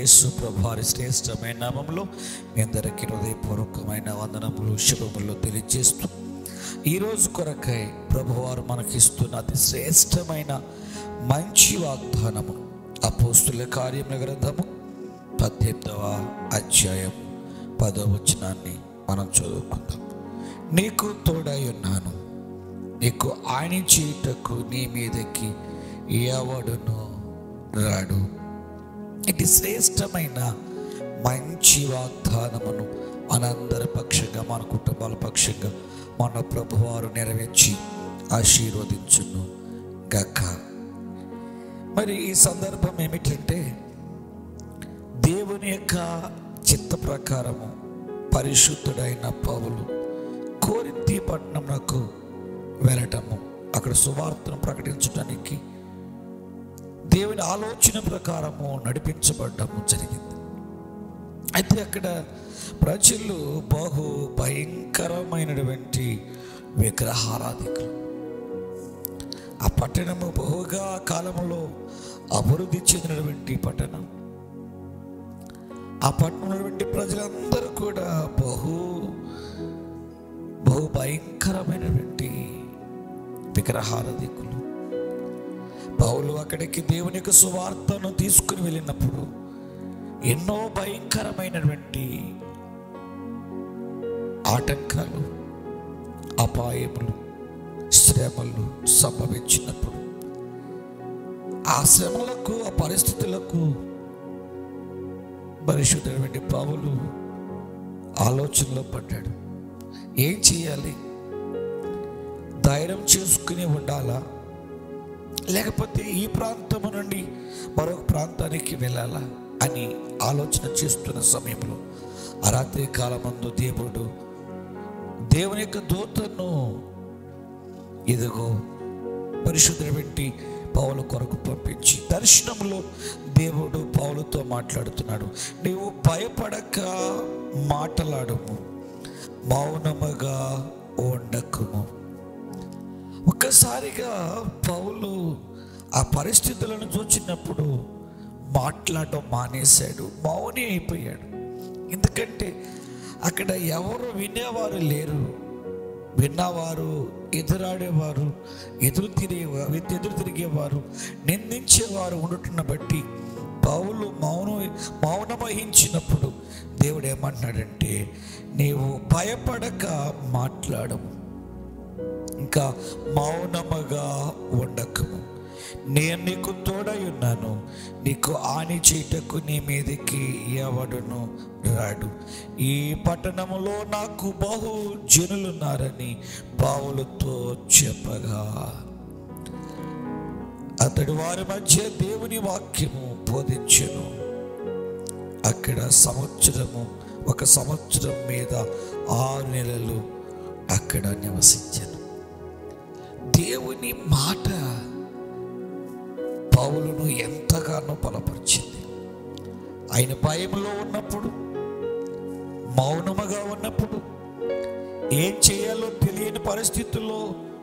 యేసు ప్రభు వారి శ్రేష్టమైన నామంలో మీ అందరికీ హృదయపూర్వకమైన వందనములు శుభములు తెలియజేస్తూ ఈరోజు కొరకై ప్రభువారు మనకిస్తున్న అతి శ్రేష్టమైన మంచి వాగ్దానము అపోస్తుల కార్యముల గ్రంథము పద్దెనిమిదవ అధ్యాయం పదవ వచనాన్ని మనం చదువుకుందాం నీకు తోడై ఉన్నాను నీకు ఆయన చేయుటకు నీ మీదకి ఎవడును రాడు ఇది శ్రేష్టమైన మంచి వాగ్దానమును మనందరి పక్షంగా మన కుటుంబాల పక్షంగా మన ప్రభువారు నెరవేర్చి ఆశీర్వదించును గక్క మరి ఈ సందర్భం ఏమిటంటే దేవుని యొక్క చిత్త ప్రకారము పరిశుద్ధుడైన పౌలు కోరింతి పట్టణంకు వెళ్ళటము అక్కడ సువార్తను ప్రకటించడానికి దేవుని ఆలోచన ప్రకారము నడిపించబడ్డము జరిగింది అయితే అక్కడ ప్రజలు బహు భయంకరమైనటువంటి విగ్రహారాధికులు ఆ పట్టణము బహుగా కాలంలో అభివృద్ధి చెందినటువంటి పట్టణం ఆ పట్టణంలో ప్రజలందరూ కూడా బహు బహు భయంకరమైనటువంటి విగ్రహారాధికులు పౌలు అక్కడికి దేవుని యొక్క సువార్తను తీసుకుని వెళ్ళినప్పుడు ఎన్నో భయంకరమైనటువంటి ఆటంకాలు అపాయములు శ్రమలు సంభవించినప్పుడు ఆ శ్రమలకు ఆ పరిస్థితులకు పరిశుద్ధమైనటువంటి పౌలు ఆలోచనలో పడ్డాడు ఏం చేయాలి ధైర్యం చేసుకుని ఉండాలా లేకపోతే ఈ ప్రాంతము నుండి మరొక ప్రాంతానికి వెళ్ళాలా అని ఆలోచన చేస్తున్న సమయంలో ఆ రాత్రి కాలమందు దేవుడు దేవుని యొక్క దూతను ఇదిగో పరిశుద్ధుని పెట్టి పౌలు కొరకు పంపించి దర్శనంలో దేవుడు పౌలుతో మాట్లాడుతున్నాడు నీవు భయపడక మాట్లాడము మౌనముగా ఉండకుము ఒక్కసారిగా పౌలు ఆ పరిస్థితులను చూచినప్పుడు మాట్లాడటం మానేశాడు మౌని అయిపోయాడు ఎందుకంటే అక్కడ ఎవరు వినేవారు లేరు విన్నవారు ఎదురాడేవారు ఎదురు తిరిగేవారు ఎదురు తిరిగేవారు నిందించేవారు ఉండటం బట్టి పౌలు మౌనం మౌనం వహించినప్పుడు దేవుడు ఏమంటున్నాడంటే నీవు భయపడక మాట్లాడము ఇంకా మౌనముగా ఉండకము నేను నీకు తోడై ఉన్నాను నీకు హాని చేయటకు నీ మీదకి ఎవడును రాడు ఈ పట్టణములో నాకు బహు జనులున్నారని పావులతో చెప్పగా అతడు వారి మధ్య దేవుని వాక్యము బోధించెను అక్కడ సంవత్సరము ఒక సంవత్సరం మీద ఆరు నెలలు అక్కడ నివసించాను దేవుని మాట పౌలును ఎంతగానో బలపరిచింది ఆయన భయంలో ఉన్నప్పుడు మౌనముగా ఉన్నప్పుడు ఏం చేయాలో తెలియని పరిస్థితుల్లో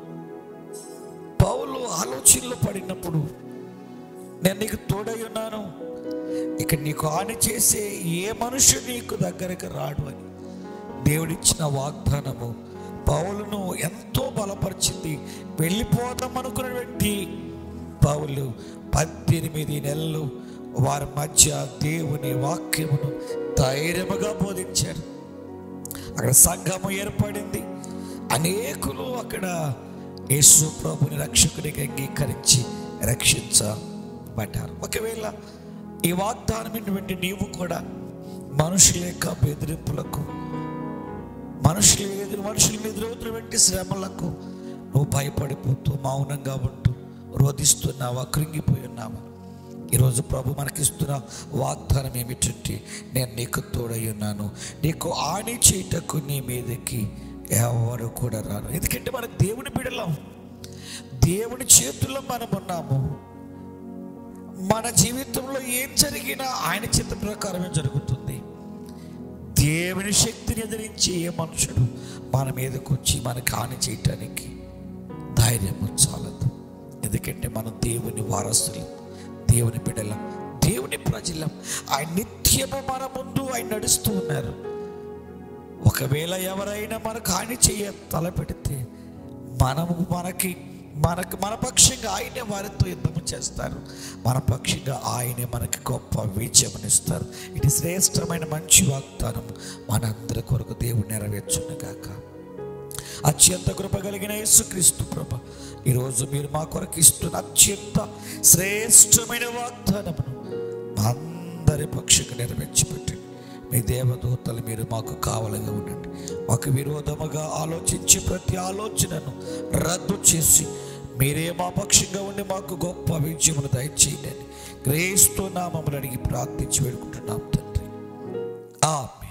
పౌలు ఆలోచనలో పడినప్పుడు నేను నీకు తోడై ఉన్నాను ఇక నీకు హాని చేసే ఏ మనుషుడు నీకు దగ్గరకు రాడు అని దేవుడిచ్చిన వాగ్దానము పౌలును ఎంతో బలపరిచింది వెళ్ళిపోదాం అనుకున్నటువంటి పౌలు పద్దెనిమిది నెలలు వారి మధ్య దేవుని వాక్యమును ధైర్యముగా బోధించారు అక్కడ సంఘము ఏర్పడింది అనేకులు అక్కడ యేసు ప్రభుని రక్షకుడిగా అంగీకరించి రక్షించబడ్డారు ఒకవేళ ఈ వాగ్దానమైనటువంటి నీవు కూడా మనుషుల యొక్క బెదిరింపులకు మనుషులు ఎదురు మనుషుల మీద ఎదురవుతున్నటువంటి శ్రమలకు నువ్వు భయపడిపోతూ మౌనంగా ఉంటూ రోధిస్తున్నావా కృంగిపోయి ఉన్నావా ఈరోజు ప్రభు మనకిస్తున్న వాగ్దానం ఏమిటంటే నేను నీకు తోడై ఉన్నాను నీకు హాని చేయటకు నీ మీదకి ఎవరు కూడా రాను ఎందుకంటే మన దేవుని బిడలం దేవుని చేతుల్లో మనం ఉన్నాము మన జీవితంలో ఏం జరిగినా ఆయన చిత్త ప్రకారమే జరుగుతుంది దేవుని శక్తిని ఎదిరించి ఏ మనుషుడు మన మీదకి వచ్చి మనకు హాని చేయటానికి ధైర్యం చాలదు ఎందుకంటే మనం దేవుని వారసులు దేవుని బిడ్డల దేవుని ప్రజలం ఆయన నిత్యము మన ముందు ఆయన నడుస్తూ ఉన్నారు ఒకవేళ ఎవరైనా మనకు హాని చేయ తలపెడితే మనము మనకి మనకు మన పక్షంగా ఆయనే వారితో యుద్ధము చేస్తారు మన పక్షంగా ఆయనే మనకి గొప్ప విజయమునిస్తారు ఇది శ్రేష్టమైన మంచి వాగ్దానం మనందరి కొరకు దేవుడు నెరవేర్చునుగాక అత్యంత కృప కలిగిన యేసుక్రీస్తు ప్రభ ఈరోజు మీరు మా కొరకు ఇస్తున్న అత్యంత శ్రేష్టమైన వాగ్దానమును మా అందరి పక్షకు నెరవేర్చి పెట్టండి మీ దేవదూతలు మీరు మాకు కావలిగా ఉండండి మాకు విరోధముగా ఆలోచించి ప్రతి ఆలోచనను రద్దు చేసి మీరే మా పక్షంగా ఉండి మాకు గొప్ప విజయమును దయచేయండి క్రీస్తు నామములు అడిగి ప్రార్థించి వేడుకుంటున్నాం తండ్రి ఆమె